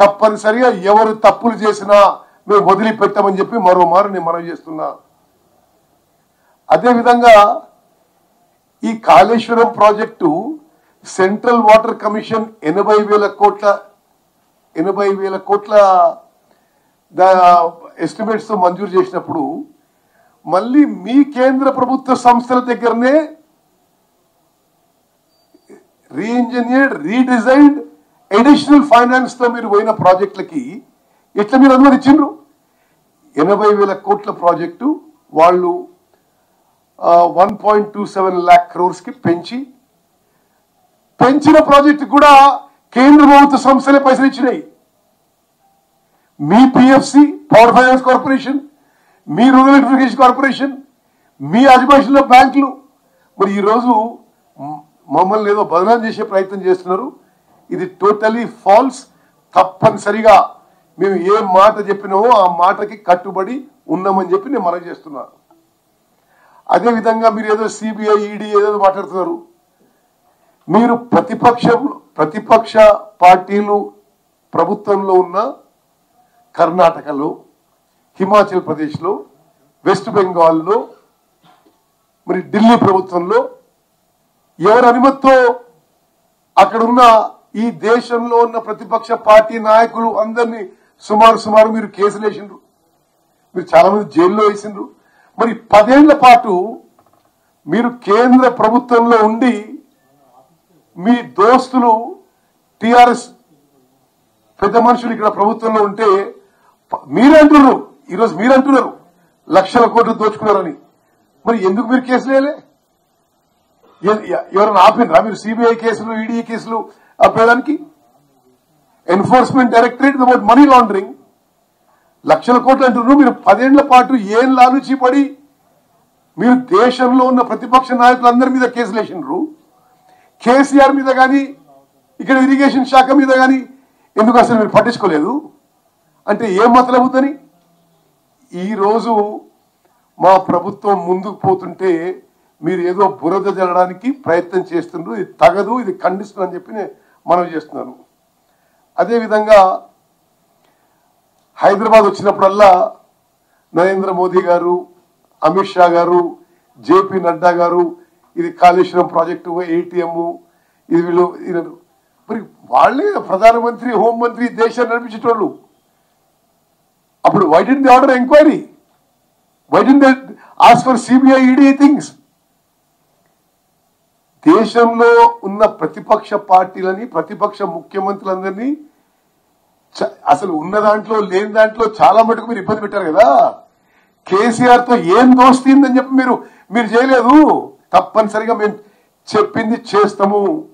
తప్పనిసరిగా ఎవరు తప్పులు చేసినా మేము వదిలిపెట్టామని చెప్పి మరో మారు నేను మనవి చేస్తున్నా అదేవిధంగా ఈ Kaleshwaram project central water commission ఎనభై వేల కోట్ల ఎనభై వేల కోట్ల ఎస్టిమేట్స్ తో మంజూరు చేసినప్పుడు మళ్ళీ మీ కేంద్ర ప్రభుత్వ సంస్థల దగ్గరనే రీఇంజనీర్డ్ రీడిజైన్డ్ అడిషనల్ ఫైనాన్స్ తో మీరు పోయిన ప్రాజెక్టులకి ఎట్లా మీరు అనుమతించిండ్రు ఎనభై వేల కోట్ల ప్రాజెక్టు వాళ్ళు one point two seven lakh crores కి పెంచి పెంచిన ప్రాజెక్టు కూడా కేంద్ర ప్రభుత్వ సంస్థలే పైసలు ఇచ్చినాయి మీ పిఎఫ్సి పవర్ ఫైనాన్స్ కార్పొరేషన్ మీ రూరల్ ఎలక్ట్రిఫికేషన్ కార్పొరేషన్ మీ అజమాయిషిలో బ్యాంకులు మరి ఈరోజు మ- మమ్మల్ని ఏదో బదనాం చేసే ప్రయత్నం చేస్తున్నారు ఇది టోటలీ ఫాల్స్ తప్పనిసరిగా మేము ఏ మాట చెప్పినామో ఆ మాటకి కట్టుబడి ఉన్నామని చెప్పి నేను మనవి చేస్తున్నాను అదే విధంగా మీరు ఏదో సిబిఐ ఈడీ ఏదో మాట్లాడుతున్నారు మీరు ప్రతిపక్షం ప్రతిపక్ష పార్టీలు ప్రభుత్వంలో ఉన్న కర్ణాటకలో హిమాచల్ ప్రదేశ్లో వెస్ట్ బెంగాల్లో మరి ఢిల్లీ ప్రభుత్వంలో ఎవరి అనుమతితో అక్కడ ఉన్న ఈ దేశంలో ఉన్న ప్రతిపక్ష పార్టీ నాయకులు అందరినీ సుమారు సుమారు మీరు కేసులు వేసిండ్రు మీరు చాలా మంది జైల్లో వేసిండ్రు మరి పదేళ్ల పాటు మీరు కేంద్ర ప్రభుత్వంలో ఉండి మీ దోస్తులు టిఆర్ఎస్ పెద్ద మనుషులు ఇక్కడ ప్రభుత్వంలో ఉంటే ప- మీరే అంటున్నారు ఈరోజు మీరు అంటున్నారు లక్షల కోట్లు దోచుకున్నారని మరి ఎందుకు మీరు కేసులు వేయలే ఎ- ఎ- ఎవరైనా ఆపిండ్రా మీరు సిబిఐ కేసులు ఈడీ కేసులు ఆపేయడానికి enforcement directorate about money laundering లక్షల కోట్లు అంటున్నారు మీరు పదేళ్ల పాటు ఏం లాలుచి పడి మీరు దేశంలో ఉన్న ప్రతిపక్ష నాయకులందరి మీద కేసులు వేసినారు కేసీఆర్ మీద కానీ ఇక్కడ ఇరిగేషన్ శాఖ మీద కానీ ఎందుకు అసలు మీరు పట్టించుకోలేదు అంటే ఏం మతలవుతుంది ఈ రోజు మా ప్రభుత్వం ముందుకు పోతుంటే మీరు ఏదో బురద జల్లడానికి ప్రయత్నం చేస్తున్నారు ఇది తగదు ఇది ఖండిస్తున్నా అని చెప్పి నేను మనవి చేస్తున్నాను అదేవిధంగా హైదరాబాద్ వచ్చినప్పుడల్లా నరేంద్ర మోదీ గారు అమిత్ షా గారు జేపీ నడ్డా గారు ఇది కాళేశ్వరం ప్రాజెక్టు ఏటీఎం ఇది వీళ్ళు ఇది- మరి వాళ్ళే ప్రధానమంత్రి హోంమంత్రి దేశాన్ని నడిపించేటోళ్ళు అప్పుడు why did order enquiry why did ask for CBI ED things దేశంలో ఉన్న ప్రతిపక్ష పార్టీలని ప్రతిపక్ష ముఖ్యమంత్రులందరినీ చ- అసలు ఉన్న దాంట్లో లేని దాంట్లో చాలా మటుకు మీరు ఇబ్బంది పెట్టారు కదా కేసీఆర్ తో ఏం దోస్తుందని చెప్పి మీరు మీరు చేయలేదు తప్పనిసరిగా మేము చెప్పింది చేస్తాము